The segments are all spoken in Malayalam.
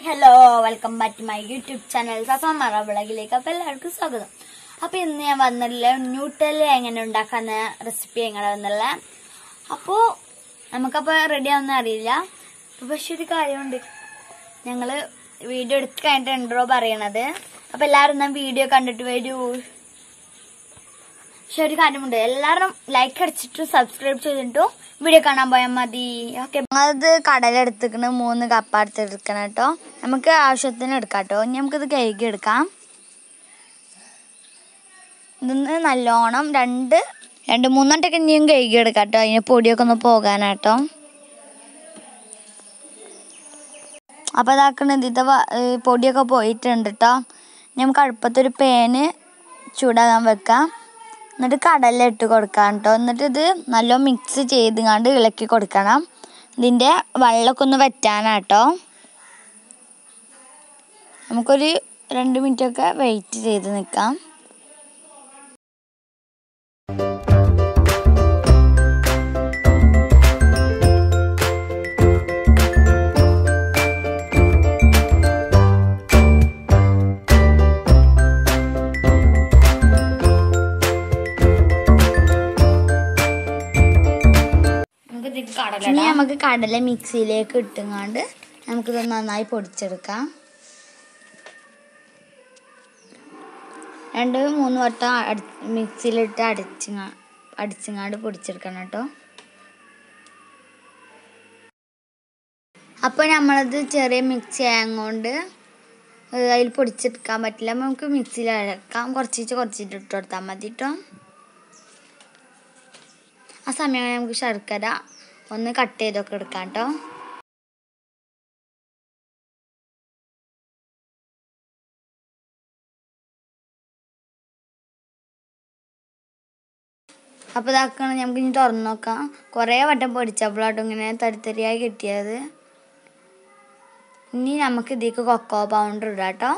hello welcome back to my YouTube channel സഫമറ വിളകിലേക്ക് അപ്പൊ എല്ലാവർക്കും സ്വാഗതം അപ്പൊ ഇന്ന് ഞാൻ വന്നില്ല ന്യൂട്ടല് എങ്ങനെ ഉണ്ടാക്കാന്ന റെസിപ്പി എങ്ങനെ വന്നില്ല അപ്പോ നമുക്കപ്പോ റെഡി ആവുന്ന അറിയില്ല അപ്പൊ പക്ഷെ ഒരു കാര്യമുണ്ട് ഞങ്ങള് വീഡിയോ എടുത്ത് കഴിഞ്ഞിട്ടുണ്ടോ പറയണത് അപ്പൊ എല്ലാവരും എന്നാ വീഡിയോ കണ്ടിട്ട് വരൂ പക്ഷെ ഒരു കാര്യമുണ്ട് എല്ലാവരും ലൈക്ക് അടിച്ചിട്ട് സബ്സ്ക്രൈബ് ചെയ്തിട്ടു വീഡിയോ കാണാൻ പോയാൽ മതി ഓക്കെ അത് കടലെടുത്തിക്കണ് മൂന്ന് കപ്പ എടുത്തെടുക്കണം കേട്ടോ നമുക്ക് ആവശ്യത്തിന് എടുക്കാം കേട്ടോ ഇനി നമുക്കിത് കഴുകി എടുക്കാം ഇതൊന്ന് നല്ലോണം രണ്ട് രണ്ട് മൂന്നെണ്ണൊക്കെ ഇനിയും കഴുകി എടുക്കാം കേട്ടോ അതിന് പൊടിയൊക്കെ ഒന്ന് പോകാനാട്ടോ അപ്പോൾ ഇതാക്കണ ഇതിത്തെ വ- ഏ, പൊടിയൊക്കെ പോയിട്ടുണ്ട് കേട്ടോ നമുക്ക് അടുപ്പത്തൊരു പേന് ചൂടാകാൻ വെക്കാം എന്നിട്ട് കടല ഇട്ട് കൊടുക്കാം കേട്ടോ എന്നിട്ട് ഇത് നല്ല മിക്സ് ചെയ്തുകൊണ്ട് ഇളക്കി കൊടുക്കണം ഇതിൻ്റെ വെള്ളമൊക്കെ ഒന്ന് വറ്റാനാട്ടോ നമുക്കൊരു രണ്ട് മിനിറ്റൊക്കെ വെയിറ്റ് ചെയ്ത് നിൽക്കാം ഇനി നമുക്ക് കടല മിക്സിയിലേക്ക് ഇട്ടുങ്ങാണ്ട് നമുക്കിത് നന്നായി പൊടിച്ചെടുക്കാം രണ്ട് മൂന്ന് വട്ടം അടി മിക്സിയിലിട്ട് അടിച്ചിങ്ങ അടിച്ചിങ്ങാണ്ട് പൊടിച്ചെടുക്കണം കേട്ടോ അപ്പോൾ നമ്മളത് ചെറിയ മിക്സി ആയതുകൊണ്ട് അതിൽ പൊടിച്ചെടുക്കാൻ പറ്റില്ല അപ്പോൾ നമുക്ക് മിക്സിയിൽ അരക്കാം കുറച്ചിട്ട് കുറച്ചിട്ട് ഇട്ട് കൊടുത്താൽ മതി കേട്ടോ ആ സമയം നമുക്ക് ശർക്കര ഒന്ന് കട്ട് ചെയ്തൊക്കെ എടുക്കാം കേട്ടോ അപ്പോൾ ഇതാക്കണം നമുക്ക് ഇനി തുറന്ന് നോക്കാം കുറേ വട്ടം പൊടിച്ചപ്പോഴാട്ടോ ഇങ്ങനെ തരിത്തരിയായി കിട്ടിയത് ഇനി നമുക്ക് ഇതിലേക്ക് കൊക്കോ പൗഡർ ഇടാം കേട്ടോ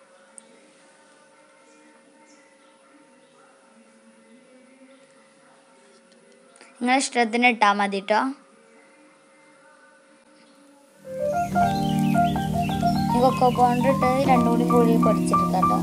നിങ്ങളെ ഇഷ്ടത്തിന് ഇട്ടാൽ മതി കേട്ടോ കൊക്കോ പൗഡർ ഇട്ട് രണ്ടും കൂടി കൂടി പൊടിച്ചെടുക്കാം കേട്ടോ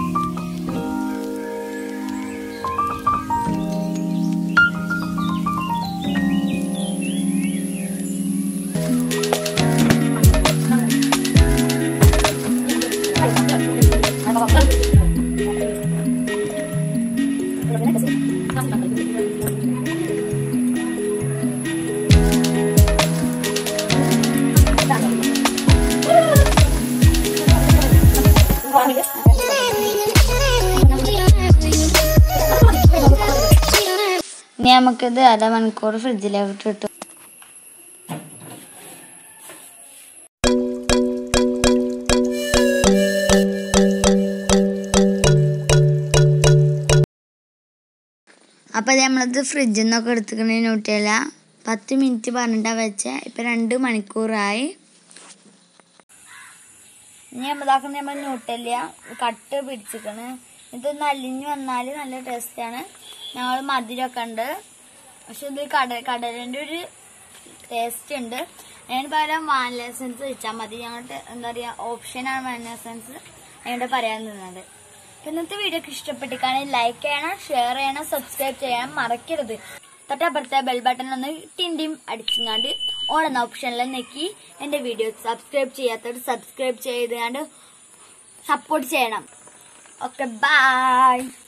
ഇനി നമുക്കിത് അരമണിക്കൂർ ഫ്രിഡ്ജിലേക്ക് ഇട്ടു അപ്പോൾ അത് നമ്മളിത് ഫ്രിഡ്ജിൽ നിന്നൊക്കെ എടുത്തുക്കണ നൂറ്റിയല്ല പത്ത് മിനിറ്റ് പറഞ്ഞിട്ടാ വെച്ച ഇപ്പം രണ്ട് മണിക്കൂറായി ഇനി നമ്മളിതാക്കുന്ന നമ്മൾ ന്യൂട്ടല്ല കട്ട് പിടിച്ചിക്കണ് ഇതൊന്ന് അലിഞ്ഞു വന്നാൽ നല്ല ടേസ്റ്റാണ് ഞങ്ങൾ മധുരമൊക്കെ ഉണ്ട് പക്ഷെ ഇത് കട കടലിൻ്റെ ഒരു ടേസ്റ്റ് ഉണ്ട് അതിന് പകരം വാനില എസൻസ് വെച്ചാൽ മതി ഞങ്ങളുടെ എന്താ പറയുക ഓപ്ഷനാണ് വാനില എസൻസ് അതിനോട് പറയാൻ നിന്നത് ഇന്നത്തെ വീഡിയോ ഒക്കെ ഇഷ്ടപ്പെട്ടിക്കാണെങ്കിൽ ലൈക്ക് ചെയ്യണം ഷെയർ ചെയ്യണം സബ്സ്ക്രൈബ് ചെയ്യാൻ മറക്കരുത് തൊട്ടപ്പുറത്തെ ബെൽ ബട്ടൺ ഒന്ന് ടിൻഡിം അടിച്ചിങ്ങാണ്ട് ഓൺ എന്ന ഓപ്ഷനിൽ നെക്കി എന്റെ വീഡിയോ സബ്സ്ക്രൈബ് ചെയ്യാത്തവർ സബ്സ്ക്രൈബ് ചെയ്തുകൊണ്ട് സപ്പോർട്ട് ചെയ്യണം ഓക്കെ ബൈ